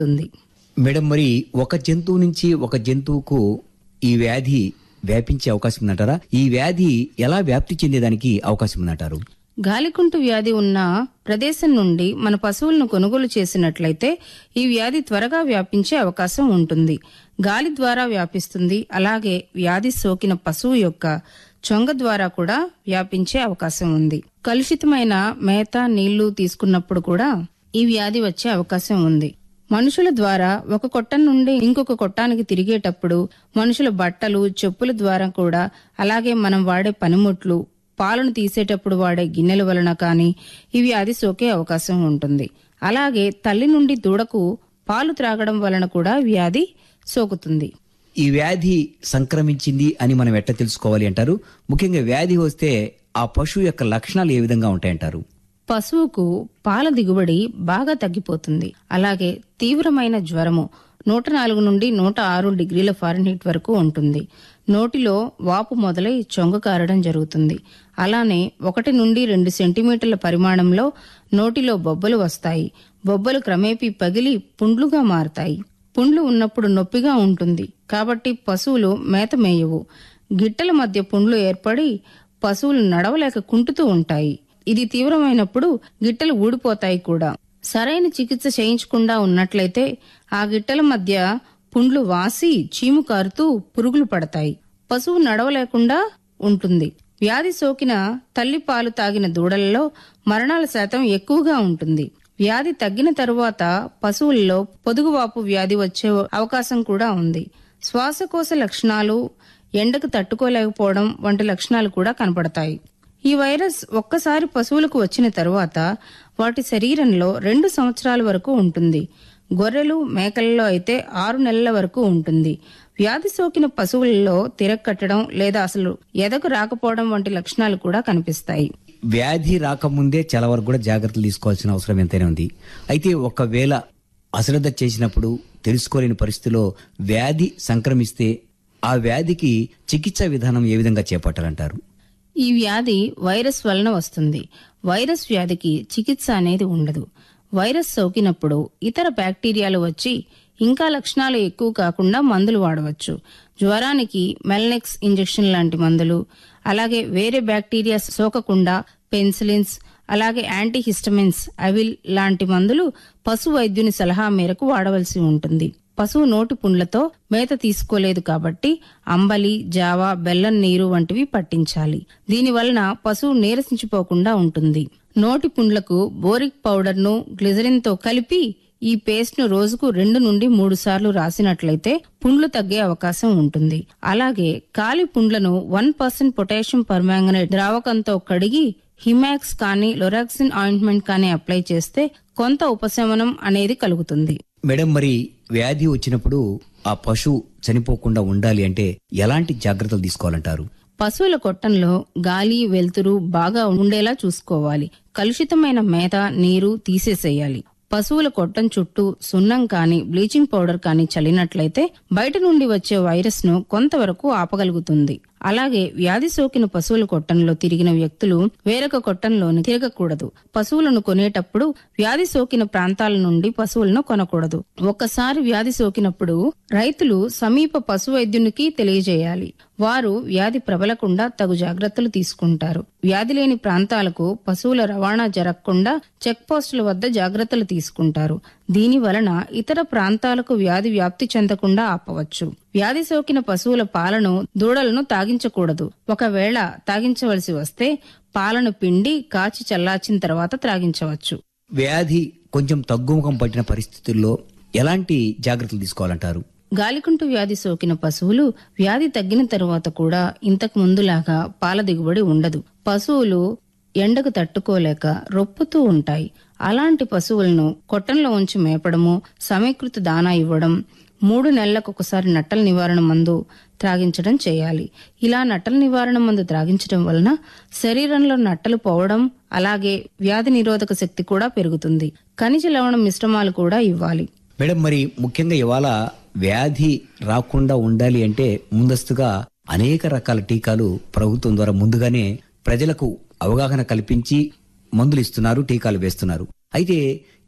ఉంది మేడం మరి ఒక జంతువు నుంచి ఒక జంతువుకు ఈ వ్యాధి వ్యాపించే అవకాశం ఉందంటారా ఈ వ్యాధి ఎలా వ్యాప్తి చెందేదానికి అవకాశం ఉందంటారు గాలికుంటు వ్యాధి ఉన్న ప్రదేశం నుండి మన పశువులను కొనుగోలు చేసినట్లయితే ఈ వ్యాధి త్వరగా వ్యాపించే అవకాశం ఉంటుంది గాలి ద్వారా వ్యాపిస్తుంది అలాగే వ్యాధి సోకిన పశువు యొక్క చొంగ ద్వారా కూడా వ్యాపించే అవకాశం ఉంది కలుషితమైన మేత నీళ్లు తీసుకున్నప్పుడు కూడా ఈ వ్యాధి వచ్చే అవకాశం ఉంది మనుషుల ద్వారా ఒక కొట్టం నుండి ఇంకొక కొట్టానికి తిరిగేటప్పుడు మనుషుల బట్టలు చెప్పుల ద్వారా కూడా అలాగే మనం వాడే పనిముట్లు పాలను తీసేటప్పుడు వాడే గిన్నెల వలన కానీ ఈ వ్యాధి సోకే అవకాశం ఉంటుంది అలాగే తల్లి నుండి దూడకు పాలు త్రాగడం వలన కూడా వ్యాధి సోకుతుంది ఈ వ్యాధి సంక్రమించింది అని మనం ఎట్లా తెలుసుకోవాలి అంటారు ముఖ్యంగా వ్యాధి వస్తే ఆ పశువు యొక్క లక్షణాలు ఏ విధంగా ఉంటాయంటారు పశువుకు పాల దిగుబడి బాగా తగ్గిపోతుంది అలాగే తీవ్రమైన జ్వరము నూట నాలుగు నుండి నూట ఆరు డిగ్రీల ఫారెన్హీట్ వరకు ఉంటుంది నోటిలో వాపు మొదలై చొంగ కారడం జరుగుతుంది అలానే ఒకటి నుండి రెండు సెంటీమీటర్ల పరిమాణంలో నోటిలో బొబ్బలు వస్తాయి బొబ్బలు క్రమేపీ పగిలి పుండ్లుగా మారతాయి పుండ్లు ఉన్నప్పుడు నొప్పిగా ఉంటుంది కాబట్టి పశువులు మేత మేయవు గిట్టల మధ్య పుండ్లు ఏర్పడి పశువులు నడవలేక కుంటుతూ ఉంటాయి ఇది తీవ్రమైనప్పుడు గిట్టలు ఊడిపోతాయి కూడా సరైన చికిత్స చేయించకుండా ఉన్నట్లయితే ఆ గిట్టల మధ్య పుండ్లు వాసి చీము కారుతూ పురుగులు పడతాయి పశువు నడవలేకుండా ఉంటుంది వ్యాధి సోకిన తల్లి పాలు తాగిన దూడలలో మరణాల శాతం ఎక్కువగా ఉంటుంది వ్యాధి తగ్గిన తరువాత పశువుల్లో పొదుగువాపు వ్యాధి వచ్చే అవకాశం కూడా ఉంది శ్వాసకోశ లక్షణాలు ఎండకు తట్టుకోలేకపోవడం వంటి లక్షణాలు కూడా కనపడతాయి ఈ వైరస్ ఒక్కసారి పశువులకు వచ్చిన తరువాత వాటి శరీరంలో రెండు సంవత్సరాల వరకు ఉంటుంది గొర్రెలు మేకలలో అయితే ఆరు నెలల వరకు ఉంటుంది వ్యాధి సోకిన పశువులలో తిరక్కట్టడం లేదా అసలు ఎదకు రాకపోవడం వంటి లక్షణాలు కూడా కనిపిస్తాయి వ్యాధి రాకముందే చాలా వరకు కూడా జాగ్రత్తలు తీసుకోవాల్సిన అవసరం ఎంతైనా ఉంది అయితే ఒకవేళ అశ్రద్ధ చేసినప్పుడు తెలుసుకోలేని పరిస్థితిలో వ్యాధి సంక్రమిస్తే ఆ వ్యాధికి చికిత్సా విధానం ఏ విధంగా చేపట్టాలంటారు ఈ వ్యాధి వైరస్ వలన వస్తుంది వైరస్ వ్యాధికి చికిత్స అనేది ఉండదు వైరస్ సోకినప్పుడు ఇతర బ్యాక్టీరియాలు వచ్చి ఇంకా లక్షణాలు ఎక్కువ కాకుండా మందులు వాడవచ్చు జ్వరానికి మెల్నెక్స్ ఇంజెక్షన్ లాంటి మందులు అలాగే వేరే బ్యాక్టీరియా సోకకుండా పెన్సిలిన్స్ అలాగే యాంటీహిస్టమిన్స్ అవిల్ లాంటి మందులు పశు వైద్యుని సలహా మేరకు వాడవలసి ఉంటుంది పశువు నోటి పుండ్లతో మేత తీసుకోలేదు కాబట్టి అంబలి జావ బెల్లం నీరు వంటివి పట్టించాలి దీని వలన పశువు నీరసించిపోకుండా ఉంటుంది నోటి పుండ్లకు బోరిక్ పౌడర్ ను గ్లిజరిన్ తో కలిపి ఈ పేస్ట్ ను రోజుకు రెండు నుండి మూడు సార్లు రాసినట్లయితే పుండ్లు తగ్గే అవకాశం ఉంటుంది అలాగే కాలి పుండ్లను వన్ పర్సెంట్ పొటాషియం పర్మాంగనేట్ ద్రావకంతో కడిగి హిమాక్స్ కానీ లొరాక్సిన్ ఆయింట్మెంట్ కానీ అప్లై చేస్తే కొంత ఉపశమనం అనేది కలుగుతుంది మేడం మరి వ్యాధి వచ్చినప్పుడు ఆ పశువు చనిపోకుండా ఉండాలి అంటే ఎలాంటి జాగ్రత్తలు తీసుకోవాలంటారు పశువుల కొట్టంలో గాలి వెలుతురు బాగా ఉండేలా చూసుకోవాలి కలుషితమైన మేత నీరు తీసేసేయాలి పశువుల కొట్టం చుట్టూ సున్నం కానీ బ్లీచింగ్ పౌడర్ కానీ చల్లినట్లయితే బయట నుండి వచ్చే వైరస్ ను కొంతవరకు ఆపగలుగుతుంది అలాగే వ్యాధి సోకిన పశువుల కొట్టంలో తిరిగిన వ్యక్తులు వేరొక కొట్టంలోని తిరగకూడదు పశువులను కొనేటప్పుడు వ్యాధి సోకిన ప్రాంతాల నుండి పశువులను కొనకూడదు ఒక్కసారి వ్యాధి సోకినప్పుడు రైతులు సమీప పశు వైద్యునికి తెలియజేయాలి వారు వ్యాధి ప్రబలకుండా తగు జాగ్రత్తలు తీసుకుంటారు వ్యాధి లేని ప్రాంతాలకు పశువుల రవాణా జరగకుండా చెక్ పోస్టుల వద్ద జాగ్రత్తలు తీసుకుంటారు దీని వలన ఇతర ప్రాంతాలకు వ్యాధి వ్యాప్తి చెందకుండా ఆపవచ్చు వ్యాధి సోకిన పశువుల పాలను దూడలను తాగించకూడదు ఒకవేళ తాగించవలసి వస్తే పాలను పిండి కాచి చల్లార్చిన తర్వాత త్రాగించవచ్చు వ్యాధి కొంచెం తగ్గుముఖం పట్టిన పరిస్థితుల్లో ఎలాంటి జాగ్రత్తలు తీసుకోవాలంటారు గాలికుంటు వ్యాధి సోకిన పశువులు వ్యాధి తగ్గిన తరువాత కూడా ఇంతకు ముందులాగా పాల దిగుబడి ఉండదు పశువులు ఎండకు తట్టుకోలేక రొప్పుతూ ఉంటాయి అలాంటి పశువులను కొట్టంలో ఉంచి మేపడము సమీకృత దానా ఇవ్వడం మూడు నెలలకు ఒకసారి నట్టల నివారణ మందు త్రాగించడం చేయాలి ఇలా నట్టల నివారణ మందు త్రాగించడం వలన శరీరంలో నట్టలు పోవడం అలాగే వ్యాధి నిరోధక శక్తి కూడా పెరుగుతుంది ఖనిజ లవణం మిశ్రమాలు కూడా ఇవ్వాలి మేడం మరి ముఖ్యంగా ఇవాళ వ్యాధి రాకుండా ఉండాలి అంటే ముందస్తుగా అనేక రకాల టీకాలు ప్రభుత్వం ద్వారా ముందుగానే ప్రజలకు అవగాహన కల్పించి మందులు ఇస్తున్నారు టీకాలు వేస్తున్నారు అయితే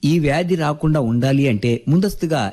ఈ వ్యాధి రాకుండా ఉండాలి అంటే ముందస్తుగా